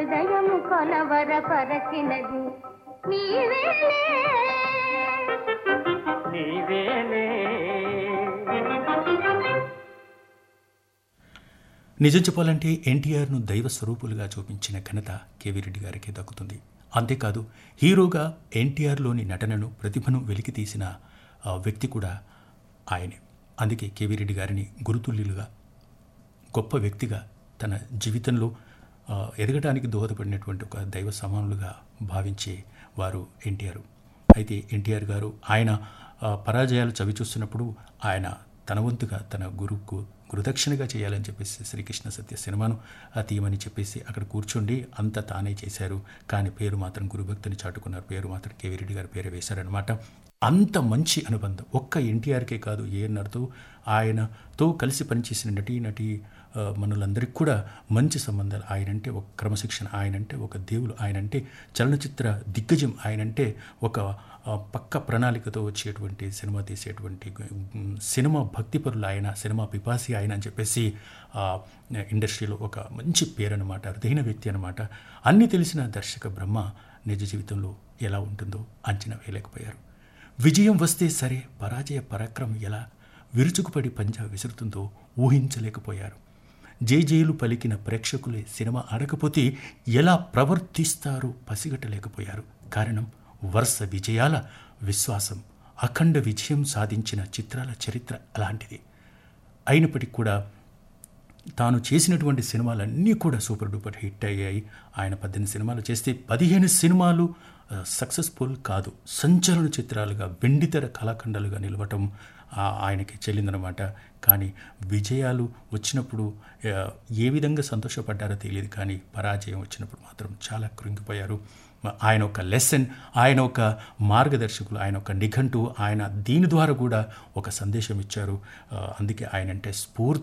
హృదయము కొలవరపరచినది నీవేలే నీవేలే నిజం చెప్పాలంటే ఎన్టీఆర్ను దైవ స్వరూపులుగా చూపించిన ఘనత కేవీ రెడ్డి గారికి దక్కుతుంది అంతేకాదు హీరోగా ఎన్టీఆర్లోని నటనను ప్రతిభను వెలికితీసిన ఆ, వ్యక్తి కూడా ఆయనే అందుకే కేవీ రెడ్డి గారిని గురుతుల్యులుగా గొప్ప వ్యక్తిగా తన జీవితంలో ఆ, ఎదగడానికి దోహదపడినటువంటి ఒక దైవ సమానులుగా భావించే వారు ఎన్టీఆర్ అయితే ఎన్టీఆర్ గారు ఆయన ఆ, పరాజయాలు చవిచూస్తున్నప్పుడు ఆయన తన వంతుగా తన గురువుకు గురుదక్షిణగా చేయాలని చెప్పేసి శ్రీకృష్ణ సత్య సినిమాను ఆ తీయమని చెప్పేసి అక్కడ కూర్చోండి అంత తానే చేశారు కానీ పేరు మాత్రం గురుభక్తిని చాటుకున్నారు పేరు మాత్రం కేవీ రెడ్డి గారు పేరు వేశారనమాట అంత మంచి అనుబంధం ఒక్క ఎన్టీఆర్కే కాదు ఏఎన్ఆర్తో ఆయనతో కలిసి పనిచేసిన నటీ నటి ఆ, మనులందరికీ కూడా మంచి సంబంధాలు ఆయనంటే ఒక క్రమశిక్షణ ఆయనంటే ఒక దేవుడు ఆయనంటే చలనచిత్ర దిగ్గజం ఆయనంటే ఒక ఆ, పక్క ప్రణాళికతో వచ్చేటువంటి సినిమా తీసేటువంటి ఉమ్, సినిమా భక్తిపరులు ఆయన సినిమా పిపాసి ఆయన అని చెప్పేసి ఆ, ఇండస్ట్రీలో ఒక మంచి పేరు అనమాట అరుదైన వ్యక్తి అనమాట అన్నీ తెలిసిన దర్శక బ్రహ్మ నిజ జీవితంలో ఎలా ఉంటుందో అంచనా వేయలేకపోయారు విజయం వస్తే సరే పరాజయ పరాక్రమం ఎలా విరుచుకుపడి పంజా విసురుతుందో ఊహించలేకపోయారు జేజేలు పలికిన ప్రేక్షకులే సినిమా ఆడకపోతే ఎలా ప్రవర్తిస్తారో పసిగట్టలేకపోయారు కారణం వరుస విజయాల విశ్వాసం అఖండ విజయం సాధించిన చిత్రాల చరిత్ర అలాంటిది అయినప్పటికీ కూడా తాను చేసినటువంటి సినిమాలన్నీ కూడా సూపర్ డూపర్ హిట్ అయ్యాయి ఆయన పద్దెనిమిది సినిమాలు చేస్తే పదిహేను సినిమాలు ఆ, సక్సెస్ఫుల్ కాదు సంచలన చిత్రాలుగా వెండితెర కళాఖండాలుగా నిలవటం ఆ, ఆయనకి చెల్లిందనమాట కానీ విజయాలు వచ్చినప్పుడు ఆ, ఏ విధంగా సంతోషపడ్డారో తెలియదు కానీ పరాజయం వచ్చినప్పుడు మాత్రం చాలా కృంగిపోయారు ఆయన ఒక లెసన్ ఆయన ఒక మార్గదర్శకులు ఆయన ఒక నిఘంటు ఆయన దీని ద్వారా కూడా ఒక సందేశం ఇచ్చారు ఆ, అందుకే ఆయన అంటే స్ఫూర్తి